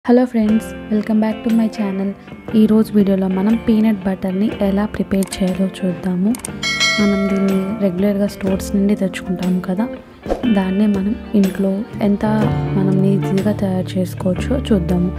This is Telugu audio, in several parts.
hello friends welcome back to my channel ఈరోజు వీడియోలో మనం పీనట్ బటర్ని ఎలా ప్రిపేర్ చేయాలో చూద్దాము మనం దీన్ని రెగ్యులర్గా స్టోర్స్ నుండి తెచ్చుకుంటాము కదా దాన్నే మనం ఇంట్లో ఎంత మనం ఈజీగా తయారు చేసుకోవచ్చో చూద్దాము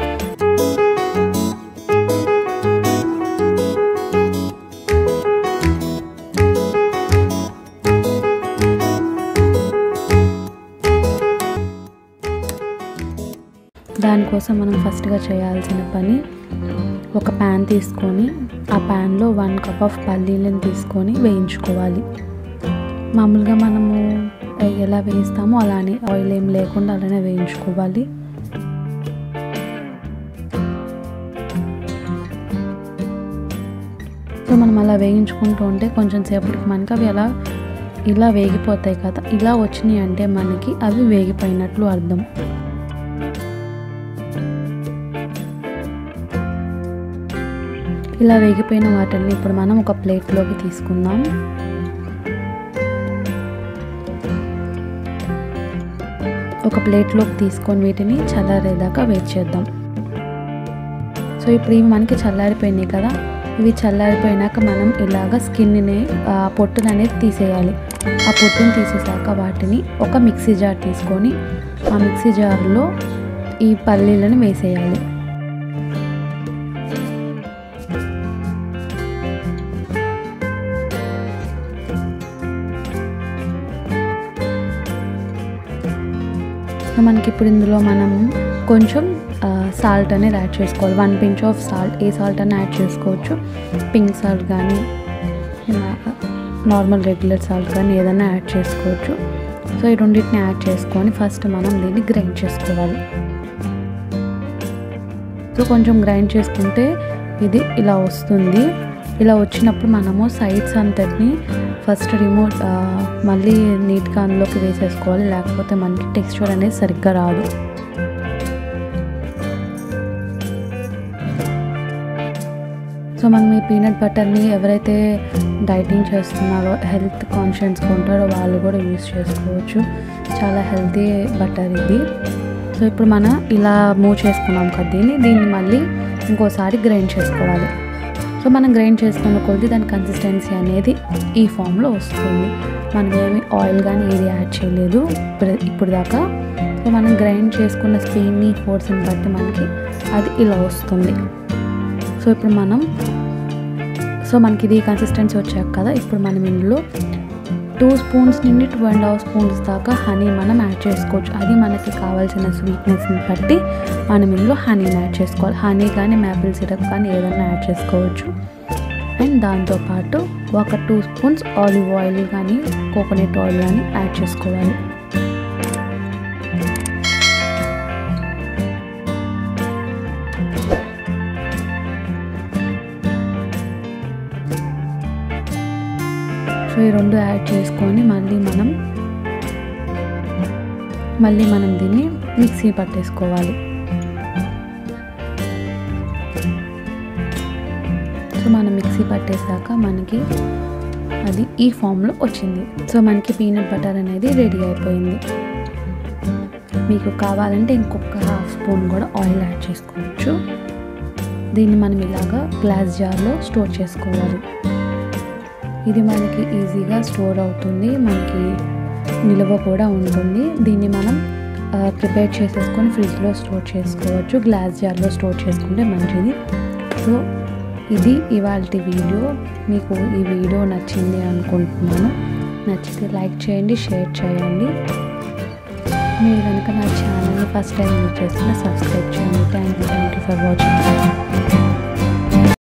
దానికోసం మనం ఫస్ట్గా చేయాల్సిన పని ఒక ప్యాన్ తీసుకొని ఆ ప్యాన్లో వన్ కప్ ఆఫ్ పల్లీలను తీసుకొని వేయించుకోవాలి మామూలుగా మనము ఎలా వేయిస్తామో అలానే ఆయిల్ ఏం లేకుండా అలానే వేయించుకోవాలి సో మనం అలా వేయించుకుంటూ ఉంటే కొంచెం సేపటికి మనకి అవి అలా ఇలా వేగిపోతాయి కదా ఇలా వచ్చినాయి అంటే మనకి అవి వేగిపోయినట్లు అర్థం ఇలా వేగిపోయిన వాటిని ఇప్పుడు మనం ఒక ప్లేట్లోకి తీసుకుందాం ఒక ప్లేట్లోకి తీసుకొని వీటిని చల్లారేదాకా వెయిట్ చేద్దాం సో ఇప్పుడు ఇవి మనకి చల్లారిపోయినాయి కదా ఇవి చల్లారిపోయినాక మనం ఇలాగ స్కిన్ని పొట్టును అనేది తీసేయాలి ఆ పొట్టును తీసేసాక వాటిని ఒక మిక్సీ జార్ తీసుకొని ఆ మిక్సీ జార్లో ఈ పల్లీలను వేసేయాలి మనకి ఇప్పుడు ఇందులో మనం కొంచెం సాల్ట్ అనేది యాడ్ చేసుకోవాలి వన్ పించ్ ఆఫ్ సాల్ట్ ఏ సాల్ట్ అని యాడ్ చేసుకోవచ్చు పింక్ సాల్ట్ కానీ నార్మల్ రెగ్యులర్ సాల్ట్ కానీ ఏదైనా యాడ్ చేసుకోవచ్చు సో ఈ రెండింటిని యాడ్ చేసుకొని ఫస్ట్ మనం దీన్ని గ్రైండ్ చేసుకోవాలి సో కొంచెం గ్రైండ్ చేసుకుంటే ఇది ఇలా వస్తుంది ఇలా వచ్చినప్పుడు మనము సైడ్స్ అంతటిని ఫస్ట్ రిమోట్ మళ్ళీ నీట్గా అందులోకి వేసేసుకోవాలి లేకపోతే మనకి టెక్స్చర్ అనేది సరిగ్గా రాదు సో మనం ఈ పీనట్ బటర్ని ఎవరైతే డైటింగ్ చేస్తున్నారో హెల్త్ కాన్షియన్స్గా ఉంటారో వాళ్ళు కూడా యూస్ చేసుకోవచ్చు చాలా హెల్తీ బటర్ ఇది సో ఇప్పుడు మనం ఇలా మూవ్ చేసుకున్నాం కదా దీన్ని దీన్ని మళ్ళీ ఇంకోసారి గ్రైండ్ చేసుకోవాలి సో మనం గ్రైండ్ చేసుకున్న కొద్ది దాని కన్సిస్టెన్సీ అనేది ఈ ఫామ్లో వస్తుంది మనం ఏమి ఆయిల్ కానీ ఏది యాడ్ చేయలేదు ఇప్పుడు ఇప్పుడు దాకా సో మనం గ్రైండ్ చేసుకున్న స్పీడ్ని ఫోర్స్ని బట్టి మనకి అది ఇలా వస్తుంది సో ఇప్పుడు మనం సో మనకి ఇది కన్సిస్టెన్సీ వచ్చాక కదా ఇప్పుడు మనం ఇందులో టూ స్పూన్స్ నుండి టూ అండ్ హాఫ్ స్పూన్స్ దాకా హనీ మనం యాడ్ చేసుకోవచ్చు అది మనకి కావాల్సిన స్వీట్నెస్ని బట్టి మనం ఇందులో హనీని యాడ్ చేసుకోవాలి హనీ కానీ మ్యాపిల్ సిరప్ కానీ ఏదైనా యాడ్ చేసుకోవచ్చు అండ్ దాంతోపాటు ఒక టూ స్పూన్స్ ఆలివ్ ఆయిల్ కానీ కోకోనట్ ఆయిల్ కానీ యాడ్ చేసుకోవాలి సో ఈ రెండు యాడ్ చేసుకొని మళ్ళీ మనం మళ్ళీ మనం దీన్ని మిక్సీ పట్టేసుకోవాలి సో మనం మిక్సీ పట్టేశాక మనకి అది ఈ ఫామ్లో వచ్చింది సో మనకి పీనట్ బటర్ అనేది రెడీ అయిపోయింది మీకు కావాలంటే ఇంకొక హాఫ్ స్పూన్ కూడా ఆయిల్ యాడ్ చేసుకోవచ్చు దీన్ని మనం ఇలాగా గ్లాస్ జార్లో స్టోర్ చేసుకోవాలి ఇది మనకి ఈజీగా స్టోర్ అవుతుంది మనకి నిల్వ కూడా ఉంటుంది దీన్ని మనం ప్రిపేర్ చేసేసుకొని ఫ్రిడ్జ్లో స్టోర్ చేసుకోవచ్చు గ్లాస్ జార్లో స్టోర్ చేసుకుంటే మంచిది సో ఇది ఇవాళ వీడియో మీకు ఈ వీడియో నచ్చింది అనుకుంటున్నాను నచ్చితే లైక్ చేయండి షేర్ చేయండి మీరు కనుక నా ఛానల్ని ఫస్ట్ టైం యూజ్ చేస్తున్న సబ్స్క్రైబ్ చేయండి thank you thank you for watching